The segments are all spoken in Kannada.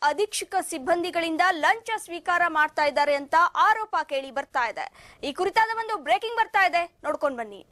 ಅಧೀಕ್ಷಕ ಸಿಬ್ಬಂದಿಗಳಿಂದ ಲಂಚ ಸ್ವೀಕಾರ ಮಾಡ್ತಾ ಇದ್ದಾರೆ ಅಂತ ಆರೋಪ ಕೇಳಿ ಬರ್ತಾ ಇದೆ ಈ ಕುರಿತಾದ ಒಂದು ಬ್ರೇಕಿಂಗ್ ಬರ್ತಾ ಇದೆ ನೋಡ್ಕೊಂಡ್ ಬನ್ನಿ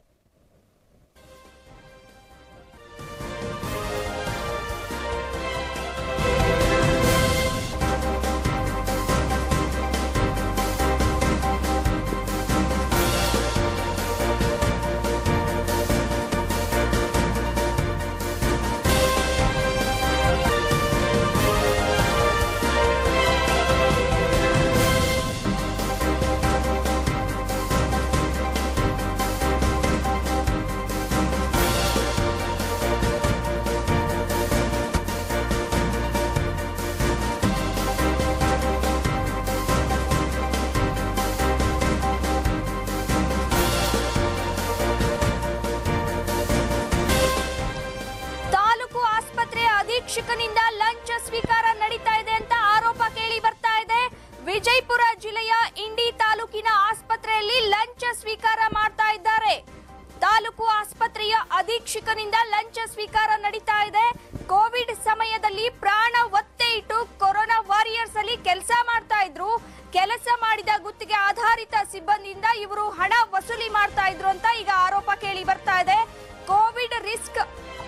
ತಾಲೂಕು ಆಸ್ಪತ್ರೆ ಅಧೀಕ್ಷಕನಿಂದ ಲಂಚ ಸ್ವೀಕಾರ ನಡೀತಾ ಇದೆ ಅಂತ ಆರೋಪ ಕೇಳಿ ಬರ್ತಾ ಇದೆ ವಿಜಯಪುರ ಜಿಲ್ಲೆಯ ಇಂಡಿ ತಾಲೂಕಿನ ಆಸ್ಪತ್ರೆಯಲ್ಲಿ ಲಂಚ ಸ್ವೀಕಾರ ಮಾಡ್ತಾ ಇದ್ದಾರೆ ತಾಲೂಕು ಆಸ್ಪತ್ರೆಯ ಅಧೀಕ್ಷಕನಿಂದ ಲಂಚ ಸ್ವೀಕಾರ ನಡೀತಾ ಇದೆ ಕೋವಿಡ್ ಸಮಯದಲ್ಲಿ ಪ್ರಾಣ ಒತ್ತೆ ಇಟ್ಟು ಕೊರೋನಾ ವಾರಿಯರ್ಸ್ ಅಲ್ಲಿ ಕೆಲಸ ಮಾಡ್ತಾ ಇದ್ರು ಕೆಲಸ ಮಾಡಿದ ಗುತ್ತಿಗೆ ಆಧಾರಿತ ಸಿಬ್ಬಂದಿಯಿಂದ ಇವರು ಹಣ ವಸೂಲಿ ಮಾಡ್ತಾ ಇದ್ರು ಅಂತ ಈಗ ಆರೋಪ ಕೇಳಿ ಬರ್ತಾ ಇದೆ covid risk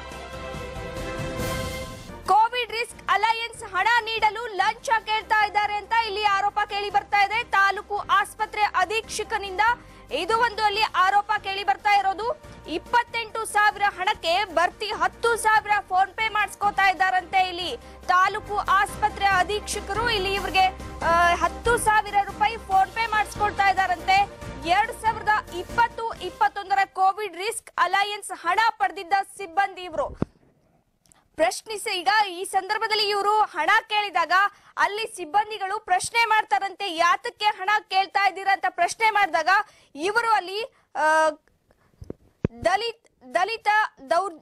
covid risk allowance ಹಣ ನೀಡಲು ಲಂಚ ಕೇಳ್ತಾ ಇದ್ದಾರೆ ಅಂತ ಇಲ್ಲಿ ಆರೋಪ ಕೇಳಿ ಬರ್ತಾ ಇದೆ ತಾಲೂಕು ಆಸ್ಪತ್ರೆ ಅಧೀಕ್ಷಕನಿಂದ ಇದು ಒಂದು ಅಲ್ಲಿ ಆರೋಪ ಕೇಳಿ ಬರ್ತಾ ಇರೋದು ಇಪ್ಪತ್ತೆಂಟು ಸಾವಿರ ಹಣಕ್ಕೆ ಬರ್ತಿ ಹತ್ತು ಸಾವಿರ ಫೋನ್ ಪೇ ಮಾಡಿಸ್ಕೋತಾ ಇದ್ದಾರಂತೆ ಇಲ್ಲಿ ತಾಲೂಕು ಆಸ್ಪತ್ರೆ ಅಧೀಕ್ಷಕರು ಇಲ್ಲಿ ಇವ್ರಿಗೆ ಆ, ಹತ್ತು ಸಾವಿರ ರೂಪಾಯಿ ಫೋನ್ ಪೇ ಮಾಡಿಸ್ಕೊಳ್ತಾ ಇದ್ದಾರಂತೆ ಎರಡ್ ಸಾವಿರದ ಇಪ್ಪತ್ತು ಇಪ್ಪತ್ತೊಂದರ ಕೋವಿಡ್ ರಿಸ್ಕ್ ಅಲಯನ್ಸ್ ಹಣ ಪಡೆದಿದ್ದ ಸಿಬ್ಬಂದಿ ಇವರು ಪ್ರಶ್ನಿಸಿ ಈಗ ಈ ಸಂದರ್ಭದಲ್ಲಿ ಇವರು ಹಣ ಕೇಳಿದಾಗ ಅಲ್ಲಿ ಸಿಬ್ಬಂದಿಗಳು ಪ್ರಶ್ನೆ ಮಾಡ್ತಾರಂತೆ ಯಾತಕ್ಕೆ ಹಣ ಕೇಳ್ತಾ ಇದ್ದೀರಾ ಅಂತ ಪ್ರಶ್ನೆ ಮಾಡಿದಾಗ ಇವರು ಅಲ್ಲಿ ಆ, ದಲಿತ್ ದಲಿತ ದೌರ್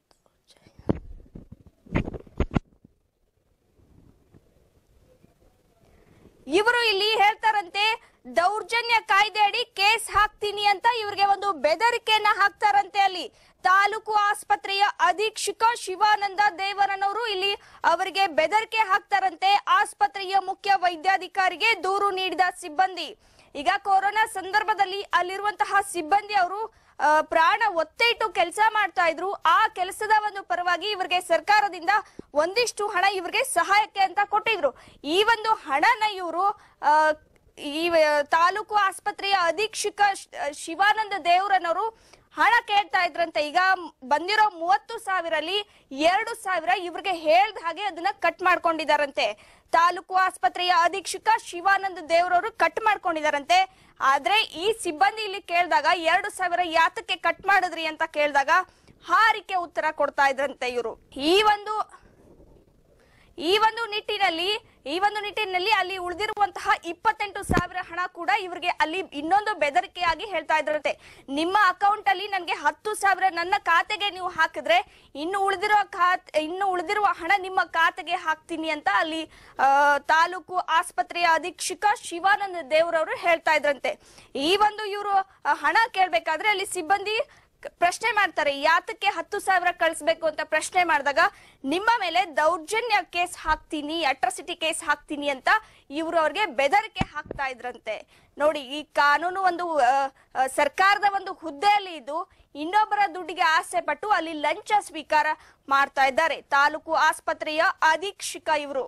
ಇವರು ಇಲ್ಲಿ ಹೇಳ್ತಾರಂತೆ ದೌರ್ಜನ್ಯ ಕಾಯ್ದೆ ಅಡಿ ಕೇಸ್ ಹಾಕ್ತೀನಿ ಅಂತ ಇವ್ರಿಗೆ ಒಂದು ಬೆದರಿಕೆಯನ್ನ ಹಾಕ್ತಾರಂತೆ ಅಲ್ಲಿ ತಾಲೂಕು ಆಸ್ಪತ್ರೆಯ ಅಧೀಕ್ಷಕ ಶಿವಾನಂದ ದೇವರನವರು ಇಲ್ಲಿ ಅವರಿಗೆ ಬೆದರಿಕೆ ಹಾಕ್ತಾರಂತೆ ಆಸ್ಪತ್ರೆಯ ಮುಖ್ಯ ವೈದ್ಯಾಧಿಕಾರಿಗೆ ದೂರು ನೀಡಿದ ಸಿಬ್ಬಂದಿ ಈಗ ಕೊರೋನಾ ಸಂದರ್ಭದಲ್ಲಿ ಅಲ್ಲಿರುವಂತಹ ಸಿಬ್ಬಂದಿ ಅವರು ಆ, ಪ್ರಾಣ ಒತ್ತೆ ಇಟ್ಟು ಕೆಲಸ ಮಾಡ್ತಾ ಇದ್ರು ಆ ಕೆಲಸದ ಒಂದು ಪರವಾಗಿ ಇವರಿಗೆ ಸರ್ಕಾರದಿಂದ ಒಂದಿಷ್ಟು ಹಣ ಇವರಿಗೆ ಸಹಾಯಕ್ಕೆ ಅಂತ ಕೊಟ್ಟಿದ್ರು ಈ ಒಂದು ಹಣನ ಇವರು ಈ ವ- ತಾಲೂಕು ಆಸ್ಪತ್ರೆಯ ಅಧೀಕ್ಷಕ ಶ್- ಶಿವಾನಂದ ದೇವರನವರು ಹಣ ಕೇಳ್ತಾ ಇದ್ರಂತೆ ಈಗ ಬಂದಿರೋ ಮೂವತ್ತು ಸಾವಿರಲ್ಲಿ ಎರಡು ಸಾವಿರ ಇವ್ರಿಗೆ ಹೇಳ್ದ ಹಾಗೆ ಅದನ್ನ ಕಟ್ ಮಾಡ್ಕೊಂಡಿದಾರಂತೆ ತಾಲೂಕು ಆಸ್ಪತ್ರೆಯ ಅಧೀಕ್ಷಕ ಶಿವಾನಂದ ದೇವರವರು ಕಟ್ ಮಾಡ್ಕೊಂಡಿದಾರಂತೆ ಆದ್ರೆ ಈ ಸಿಬ್ಬಂದಿ ಇಲ್ಲಿ ಕೇಳಿದಾಗ ಎರಡು ಸಾವಿರ ಯಾತಕ್ಕೆ ಕಟ್ ಮಾಡಿದ್ರಿ ಅಂತ ಕೇಳಿದಾಗ ಹಾರಿಕೆ ಉತ್ತರ ಕೊಡ್ತಾ ಇದ್ರಂತೆ ಇವರು ಈ ಒಂದು ಈ ಒಂದು ನಿಟ್ಟಿನಲ್ಲಿ ಈ ಒಂದು ನಿಟ್ಟಿನಲ್ಲಿ ಅಲ್ಲಿ ಉಳಿದಿರುವಂತಹ ಇಪ್ಪತ್ತೆಂಟು ಸಾವಿರ ಹಣ ಕೂಡ ಇವರಿಗೆ ಅಲ್ಲಿ ಇನ್ನೊಂದು ಬೆದರಿಕೆಯಾಗಿ ಹೇಳ್ತಾ ಇದ್ರಂತೆ ನಿಮ್ಮ ಅಕೌಂಟ್ ಅಲ್ಲಿ ನನಗೆ ಹತ್ತು ಸಾವಿರ ನನ್ನ ಖಾತೆಗೆ ನೀವು ಹಾಕಿದ್ರೆ ಇನ್ನು ಉಳಿದಿರುವ ಖಾತೆ ಇನ್ನು ಉಳಿದಿರುವ ಹಣ ನಿಮ್ಮ ಖಾತೆಗೆ ಹಾಕ್ತೀನಿ ಅಂತ ಅಲ್ಲಿ ಆ, ತಾಲೂಕು ಆಸ್ಪತ್ರೆಯ ಅಧೀಕ್ಷಕ ಶಿವಾನಂದ ದೇವ್ರವರು ಹೇಳ್ತಾ ಇದ್ರಂತೆ ಈ ಒಂದು ಇವರು ಹಣ ಕೇಳ್ಬೇಕಾದ್ರೆ ಅಲ್ಲಿ ಸಿಬ್ಬಂದಿ ಕ- ಪ್ರಶ್ನೆ ಮಾಡ್ತಾರೆ ಯಾತಕ್ಕೆ ಹತ್ತು ಸಾವಿರ ಕಳಿಸ್ಬೇಕು ಅಂತ ಪ್ರಶ್ನೆ ಮಾಡಿದಾಗ ನಿಮ್ಮ ಮೇಲೆ ದೌರ್ಜನ್ಯ ಕೇಸ್ ಹಾಕ್ತೀನಿ ಅಟ್ರಾಸಿಟಿ ಕೇಸ್ ಹಾಕ್ತೀನಿ ಅಂತ ಇವರು ಅವ್ರಿಗೆ ಬೆದರಿಕೆ ಹಾಕ್ತಾ ಇದ್ರಂತೆ ನೋಡಿ ಈ ಕಾನೂನು ಒಂದು ಆ, ಆ, ಸರ್ಕಾರದ ಒಂದು ಹುದ್ದೆಯಲ್ಲಿ ಇದ್ದು ಇನ್ನೊಬ್ಬರ ದುಡ್ಡಿಗೆ ಆಸೆ ಪಟ್ಟು ಅಲ್ಲಿ ಲಂಚ ಸ್ವೀಕಾರ ಮಾಡ್ತಾ ಇದ್ದಾರೆ ತಾಲೂಕು ಆಸ್ಪತ್ರೆಯ ಅಧೀಕ್ಷಕ ಇವರು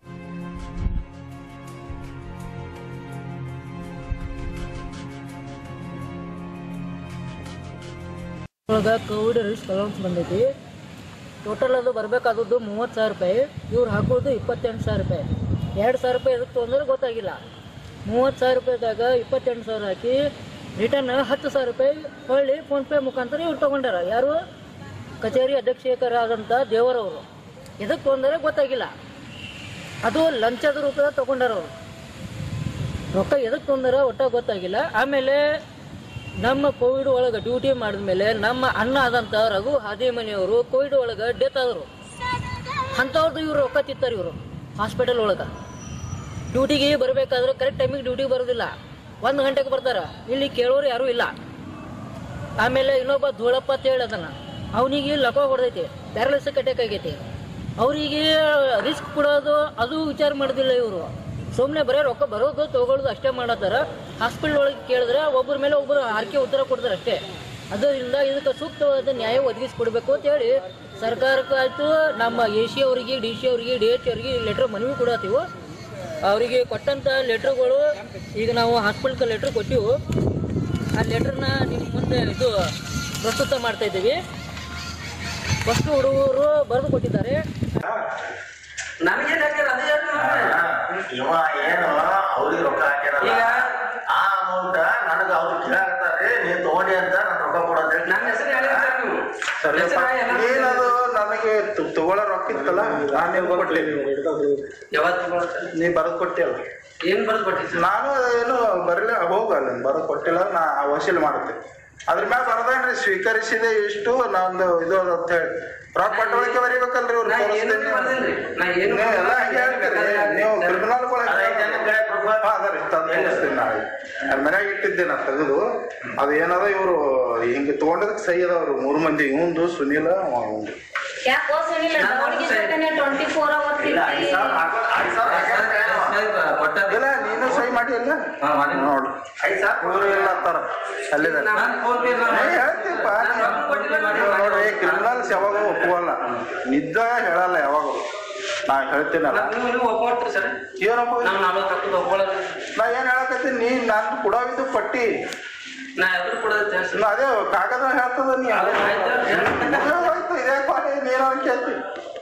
ಒಳಗೆ ಕೋವಿಡ್ ರಿಸ್ಕ್ ಅಲೌನ್ಸ್ ಬಂದೈತಿ ಟೋಟಲ್ ಅದು ಬರಬೇಕಾದದ್ದು ಮೂವತ್ತು ಸಾವಿರ ರೂಪಾಯಿ ಇವ್ರು ಹಾಕೋದು ಇಪ್ಪತ್ತೆಂಟು ಸಾವಿರ ರೂಪಾಯಿ ಎರಡು ಸಾವಿರ ರೂಪಾಯಿ ಎದಕ್ಕೆ ತೊಗೊಂಡ್ರೆ ಗೊತ್ತಾಗಿಲ್ಲ ಮೂವತ್ತು ಸಾವಿರ ರೂಪಾಯಿದಾಗ ಇಪ್ಪತ್ತೆಂಟು ಸಾವಿರ ಹಾಕಿ ರಿಟರ್ನ್ ಹತ್ತು ಸಾವಿರ ರೂಪಾಯಿ ಹೊಳ್ಳಿ ಫೋನ್ಪೇ ಮುಖಾಂತರ ಇವ್ರು ತೊಗೊಂಡಾರ ಯಾರು ಕಚೇರಿ ಅಧ್ಯಕ್ಷಕರಾದಂಥ ದೇವರವರು ಎದಕ್ಕೆ ತೊಗೊಂಡರೆ ಗೊತ್ತಾಗಿಲ್ಲ ಅದು ಲಂಚದ ರೂಪದ ತೊಗೊಂಡಾರ ಅವರು ರೊಕ್ಕ ಎದಕ್ಕೆ ತೊಂದರೆ ಒಟ್ಟ ಗೊತ್ತಾಗಿಲ್ಲ ಆಮೇಲೆ ನಮ್ಮ ಕೋವಿಡ್ ಒಳಗೆ ಡ್ಯೂಟಿ ಮಾಡಿದ್ಮೇಲೆ ನಮ್ಮ ಅಣ್ಣ ಆದಂಥ ರಘು ಹಾದಿಮನಿಯವರು ಕೋವಿಡ್ ಒಳಗೆ ಡೆತ್ ಆದರು ಅಂಥವ್ರದ್ದು ಇವ್ರು ರೊಕ್ಕ ತಿತ್ತಾರೆ ಇವರು ಹಾಸ್ಪಿಟಲ್ ಒಳಗೆ ಡ್ಯೂಟಿಗೆ ಬರಬೇಕಾದ್ರೆ ಕರೆಕ್ಟ್ ಟೈಮಿಗೆ ಡ್ಯೂಟಿಗೆ ಬರೋದಿಲ್ಲ ಒಂದು ಗಂಟೆಗೆ ಬರ್ತಾರ ಇಲ್ಲಿ ಕೇಳೋರು ಯಾರೂ ಇಲ್ಲ ಆಮೇಲೆ ಇನ್ನೊಬ್ಬ ಧೂಳಪ್ಪ ಅಂತ ಹೇಳಿ ಅದನ್ನ ಅವನಿಗೆ ಲಕ ಹೊಡೆದೈತಿ ಪ್ಯಾರಲಿಸಿಕ್ ಅಟ್ಯಾಕ್ ಆಗೈತಿ ಅವರಿಗೆ ರಿಸ್ಕ್ ಕೊಡೋದು ಅದು ವಿಚಾರ ಮಾಡೋದಿಲ್ಲ ಇವರು ಸುಮ್ಮನೆ ಬರೀ ರೊಕ್ಕ ಬರೋದು ತಗೊಳ್ಳೋದು ಅಷ್ಟೇ ಮಾಡತ್ತಾರ ಹಾಸ್ಪಿಟಲ್ ಒಳಗೆ ಕೇಳಿದ್ರೆ ಒಬ್ಬರ ಮೇಲೆ ಒಬ್ಬರು ಹಾರಿಕೆ ಉತ್ತರ ಕೊಡ್ತಾರೆ ಅಷ್ಟೇ ಅದರಿಂದ ಇದಕ್ಕೆ ಸೂಕ್ತವಾದ ನ್ಯಾಯ ಒದಗಿಸ್ಕೊಡ್ಬೇಕು ಅಂತ ಹೇಳಿ ಸರ್ಕಾರಕ್ಕಾಯ್ತು ನಮ್ಮ ಎ ಸಿ ಅವರಿಗೆ ಡಿ ಸಿ ಅವರಿಗೆ ಡಿ ಎಚ್ ಅವರಿಗೆ ಲೆಟ್ರ್ ಮನವಿ ಕೊಡತ್ತೀವಿ ಅವರಿಗೆ ಕೊಟ್ಟಂಥ ಲೆಟ್ರುಗಳು ಈಗ ನಾವು ಹಾಸ್ಪಿಟಲ್ಗೆ ಲೆಟ್ರ್ ಕೊಟ್ಟಿವು ಆ ಲೆಟ್ರನ್ನ ನಿಮ್ಮ ಮುಂದೆ ಇದು ಪ್ರಸ್ತುತ ಮಾಡ್ತಾ ಇದ್ದೀವಿ ಫಸ್ಟ್ ಹುಡುಗರು ಬರೆದು ಕೊಟ್ಟಿದ್ದಾರೆ ನಮಗೇನ್ ಹಾಕ್ಯಾರ ಅದೇ ಹೇಳ್ರಿ ನಮ್ಗೆ. ಇವ ಏನು ಅವ್ರಿಗೆ ರೊಕ್ಕ ಹಾಕ್ಯಾರಲ್ಲ ಈಗ ಆ ಅಮೌಂಟ್ ನನಗ ಅವ್ರು ಕೇಳಾಕತ್ತಾರೆ ನೀನ್ ತಗೊಂಡಿ ಅಂತ ನನ್ ರೊಕ್ಕ ಕೊಡೋದ್ ಹೇಳಿ ನನ್ನ ಹೆಸರು ಹೇಳಿರಿ ಸರ್ ನೀವು ಹೆಸರು ಎಲ್ಲ ಏನದು ನನಗೆ ತ- ತಗೊಳ್ಳೋ ರೊಕ್ಕ ಇತ್ತಲ್ಲ ನಾನು ನಿಮ್ಗೆ ಕೊಟ್ಟೆ ಯಾವತ್ತು ತಗೊಳತ್ತೆ? ನೀ ಬರೆದು ಕೊಟ್ಟಿಯಲ್ಲ ಏನ್ ಬರ್ದು ಕೊಟ್ಟಿದ್ರಿ ನಾನು ಏನು ಬರಲಿಲ್ಲ ಹೋಗಲ್ಲ ಬರೆದು ಕೊಟ್ಟಿಲ್ಲ ನಾ ವಸೂಲಿ ಮಾಡುತ್ತೆ ಅದ್ರ ಮ್ಯಾಲ ಬರ್ದೇನ್ರಿ ಸ್ವೀಕರಿಸಿದೆ ಇಷ್ಟು ನಂದು ಇದು ಅದ ಅಂತ ಹೇಳಿ ರೊಕ್ಕ ಪಟ್ಟೊಳಕ್ಕೆ ಬರೀಬೇಕಲ್ರಿ ಇವ್ರು ನಾ ಏನು ತೋರಿಸ್ತೀನಿ ಬರ್ದಿಲ್ರಿ ನಾ ಏನು ನೀವು ಎಲ್ಲ ಹಂಗೆ ಹೇಳ್ತೀರಿ ನೀವು ಕ್ರಿಮಿನಲ್ ಅದೈತೆ ನನ್ನ ಕಡೆ proof? ಅದರಿ ತಂದು ತೋರಿಸ್ತೀನಿ ನಾಳೆ ಅಲ್ಲಿ ಮನ್ಯಾಗ ಇಟ್ಟಿದ್ದೆ ನಾ ತೆಗೆದು ಅದು ಏನದ ಇವರು ಹಿಂಗೆ ತಗೊಂಡದಕ್ಕೆ ಸಹಿ ಅದಾವ್ರು ಮೂರು ಮಂದಿ ಇವಂದು ಸುನೀಲ ಅವಂದು ಯಾಕೋ ಸುನಿಲ್ ಅವಳಿಗೆ ಜೊತೆನೆ ಟ್ವೆಂಟಿ ಫೋರ್ ಅವರ್ಸ್ ಇಲ್ಲ ಐದ್ ಸಾವಿರ ಹಾಕೋ- ಐದ್ ಸಾವಿರ ಹಾಕ್ಯಾರ ಏನೋ. ಕೊಟ್ಟದ್ರಿ ಇಲ್ಲ ನೀನು ಸಹಿ ಮಾಡಿ ಅಲ್ಲ ಹಾ, ಮಾಡಿ. ನೋಡು ಐದ್ ಸಾವಿರ ಇವರು ಇಲ್ಲ ಅಂತಾರ ಅಲ್ಲಿದೆ ನಾನು ಫೋನ್ ಪೇ ಏ, ಹೇಳ್ತೀಪ್ಪ ನೋಡಿ ಕ್ರಿಮಿನಲ್ಸ್ ಯಾವಾಗ ಒಪ್ಪುವಲ್ಲ ನಿದ್ದಾಗ ಹೇಳಲ್ಲ ಯಾವಾಗ ನಾ ಹೇಳ್ತೀನಲ್ಲ ನೀವು ನೀವು ಒಪ್ಕೊಟ್ರಿ ಸರ್ ಏನಪ್ಪ ನಾವು ನಲ್ವತ್ತು ಹತ್ತು ಒಪ್ಕೊಳ್ಳೋದು ನಾ ಏನ್ ಹೇಳಕತ್ತೀನಿ ನೀ ನಾನು ಕೊಡವಿದ್ದು ಪಟ್ಟಿ ನಾ ಎದುರು ಕೊಡೋದು ತಿಳಿಸಿ ನಾ ಅದೇ ಕಾಗದ ಹೇಳ್ತದ ನೀ ಅದೇ ಹೋಯ್ತು ಇದೇ ಪಾಡಿ ನೀನು ಕೇಳ್ತಿ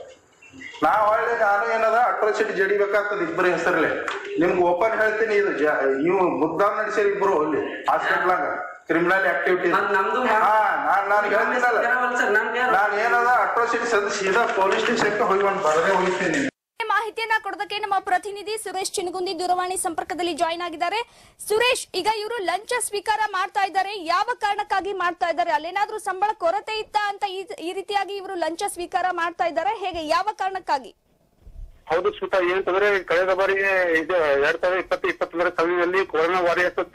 ನಾ ಒಳ್ಳೆ ನಾನು ಏನದ ಅಟ್ರಾಸಿಟಿ ಜಡಿಬೇಕಾಗ್ತದ ಇಬ್ಬರ ಹೆಸರ್ಲೆ ನಿಮ್ಗೆ ಓಪನ್ ಹೇಳ್ತೀನಿ ಇದು ಜ ನೀವು ಮುದ್ದಾಮ್ ನಡೆಸಿರಿ ಇಬ್ರು ಅಲ್ಲಿ ಹಾಸ್ಪಿಟ್ಲಾಗ ಕ್ರಿಮಿನಲ್ ಆಕ್ಟಿವಿಟಿ ಮತ್ತ್ ನಮ್ದು ಹಾ ನಾನ್ ನಾನು ಹೇಳ್ತೀನಲ್ಲ ಸರ್ ನಮ್ಗೆ ಯಾರು ನಾನು ಏನದ ಅಟ್ರಾಸಿಟಿ ಸದ್ ಸೀದಾ ಪೊಲೀಸ್ ಸ್ಟೇಷನ್ಗೆ ಹೋಗಿ ಒಂದು ಬರದೇ ಹೋಗ್ತೀನಿ ಮಾಹಿತಿಯನ್ನ ಕೊಡೋದಕ್ಕೆ ನಮ್ಮ ಪ್ರತಿನಿಧಿ ಸುರೇಶ್ ಚಿನಗುಂದಿ ದೂರವಾಣಿ ಸಂಪರ್ಕದಲ್ಲಿ ಜಾಯಿನ್ ಆಗಿದ್ದಾರೆ ಸುರೇಶ್ ಈಗ ಇವರು ಲಂಚ ಸ್ವೀಕಾರ ಮಾಡ್ತಾ ಇದ್ದಾರೆ ಯಾವ ಕಾರಣಕ್ಕಾಗಿ ಮಾಡ್ತಾ ಇದ್ದಾರೆ ಅಲ್ಲೇನಾದ್ರೂ ಸಂಬಳ ಕೊರತೆ ಇತ್ತ ಅಂತ ಈ- ಈ ರೀತಿಯಾಗಿ ಇವರು ಲಂಚ ಸ್ವೀಕಾರ ಮಾಡ್ತಾ ಇದ್ದಾರೆ ಹೇಗೆ ಯಾವ ಕಾರಣಕ್ಕಾಗಿ ಹೌದು ಸ್ಮಿತಾ ಏನಂತಂದ್ರೆ ಕಳೆದ ಬಾರಿಗೆ ಇದು ಎರಡ್ ಸಾವಿರದ ಇಪ್ಪತ್ತು ಇಪ್ಪತ್ತೊಂದರ ಸಮಯದಲ್ಲಿ ಕೊರೋನಾ ವಾರಿಯರ್ಸ್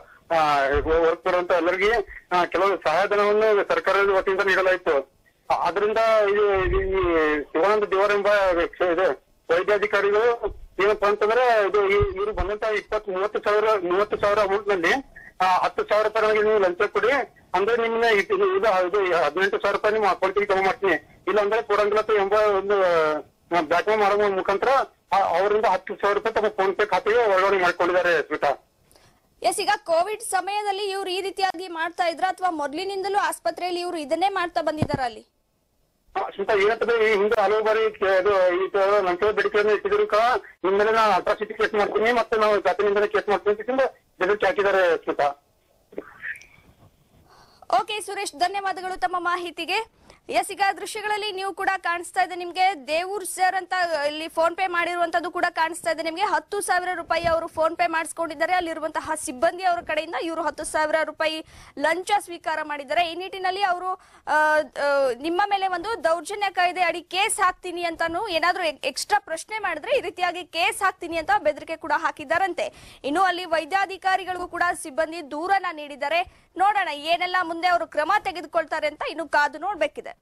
ವರ್ಕ್ ಮಾಡುವಂತ ಎಲ್ಲರಿಗೆ ಆ, ಕೆಲವು ಸಹಾಯಧನವನ್ನು ಸರ್ಕಾರದ ವತಿಯಿಂದ ನೀಡಲಾಯಿತು ಆ- ಅದರಿಂದ ಇದು ಇದು ಈ ಶಿವಾನಂದ ದೇವರ ಎಂಬ ವ್ಯಕ್ತಿ- ಇದು ವೈದ್ಯಾಧಿಕಾರಿಗಳು ಏನಪ್ಪಾ ಅಂತಂದ್ರೆ ಇದು ಈ- ಇವ್ರು ಬಂದಂತ ಇಪ್ಪತ್ ಮೂವತ್ತು ಸಾವಿರ ಮೂವತ್ತು ಸಾವಿರ ಅಮೌಂಟ್ ನಲ್ಲಿ ಆ, ಹತ್ತು ಸಾವಿರ ರೂಪಾಯಿ ನೀವು ಲಂಚ ಕೊಡಿ ಅಂದ್ರೆ ನಿಮ್ನ ಇದು ಇದು ಇದು ಹದಿನೆಂಟು ಸಾವಿರ ರೂಪಾಯಿ ನಿಮ್ಮ ಅಕೌಂಟಿಗೆ ಜಮಾ ಮಾಡ್ತೀನಿ ಇಲ್ಲ ಅಂದ್ರೆ ಕೊಡಂಗಿಲ್ಲ ಎಂಬ ಒಂದು ಬ್ಲಾಕ್ ಮಾಡೋ ಮುಖಾಂತರ ಆ- ಅವರಿಂದ ಹತ್ತು ಸಾವಿರ ರೂಪಾಯಿ ತಮ್ಮ ಫೋನ್ ಪೇ ಖಾತೆಗೆ ವರ್ಗಾವಣೆ ಮಾಡ್ಕೊಂಡಿದ್ದಾರೆ ಸ್ಮಿತಾ ಎಸ್ ಈಗ ಕೋವಿಡ್ ಸಮಯದಲ್ಲಿ ಇವರು ಈ ರೀತಿಯಾಗಿ ಮಾಡ್ತಾ ಇದ್ರ ಅಥವಾ ಮೊದ್ಲಿನಿಂದಲೂ ಆಸ್ಪತ್ರೆಯಲ್ಲಿ ಇವರು ಇದನ್ನೇ ಮಾಡ್ತಾ ಬಂದಿದ್ದಾರ ಅಲ್ಲಿ ಆ, ಸ್ಮಿತಾ ಏನಂತಂದ್ರೆ ಈ ಹಿಂದೆ ಹಲವು ಬಾರಿ ಕೆ- ಇದು ಈ ತರ ಲಂಚದ ಬೇಡಿಕೆಯನ್ನು ಇಟ್ಟಿದ್ರು ಕಾ ನಿಮ್ಮೇಲೆ ನಾನು ಅಟ್ರಾಸಿಟಿ ಕೇಸ್ ಮಾಡ್ತೀನಿ ಮತ್ತೆ ನಾವು ಜಾತಿನಿಂದಲೇ ಕೇಸ್ ಮಾಡ್ತೀನಿ ಅಂತ ಬೆದರಿಕೆ ಹಾಕಿದ್ದಾರೆ ಸ್ಮಿತಾ ಓಕೆ ಸುರೇಶ್ ಧನ್ಯವಾದಗಳು ತಮ್ಮ ಮಾಹಿತಿಗೆ ಎಸ್ ಈಗ ದೃಶ್ಯಗಳಲ್ಲಿ ನೀವು ಕೂಡ ಕಾಣಿಸ್ತಾ ಇದೆ ನಿಮ್ಗೆ ದೇವೂರ್ ಸರ್ ಅಂತ ಇಲ್ಲಿ ಫೋನ್ ಪೇ ಮಾಡಿರುವಂತದ್ದು ಕೂಡ ಕಾಣಿಸ್ತಾ ಇದೆ ನಿಮ್ಗೆ ಹತ್ತು ಸಾವಿರ ರೂಪಾಯಿ ಅವರು ಫೋನ್ ಪೇ ಮಾಡಿಸ್ಕೊಂಡಿದ್ದಾರೆ ಅಲ್ಲಿರುವಂತಹ ಸಿಬ್ಬಂದಿ ಅವರ ಕಡೆಯಿಂದ ಇವರು ಹತ್ತು ಸಾವಿರ ರೂಪಾಯಿ ಲಂಚ ಸ್ವೀಕಾರ ಮಾಡಿದ್ದಾರೆ ಈ ನಿಟ್ಟಿನಲ್ಲಿ ಅವರು ಆ, ಆ, ನಿಮ್ಮ ಮೇಲೆ ಒಂದು ದೌರ್ಜನ್ಯ ಕಾಯ್ದೆ ಅಡಿ ಕೇಸ್ ಹಾಕ್ತೀನಿ ಅಂತಾನು ಏನಾದ್ರೂ ಎಕ್ಸ್ಟ್ರಾ ಪ್ರಶ್ನೆ ಮಾಡಿದ್ರೆ ಈ ರೀತಿಯಾಗಿ ಕೇಸ್ ಹಾಕ್ತೀನಿ ಅಂತ ಬೆದರಿಕೆ ಕೂಡ ಹಾಕಿದ್ದಾರಂತೆ ಇನ್ನು ಅಲ್ಲಿ ವೈದ್ಯಾಧಿಕಾರಿಗಳಿಗೂ ಕೂಡ ಸಿಬ್ಬಂದಿ ದೂರನ ನೀಡಿದ್ದಾರೆ ನೋಡೋಣ ಏನೆಲ್ಲ ಮುಂದೆ ಅವರು ಕ್ರಮ ತೆಗೆದುಕೊಳ್ತಾರೆ ಅಂತ ಇನ್ನು ಕಾದು ನೋಡ್ಬೇಕಿದೆ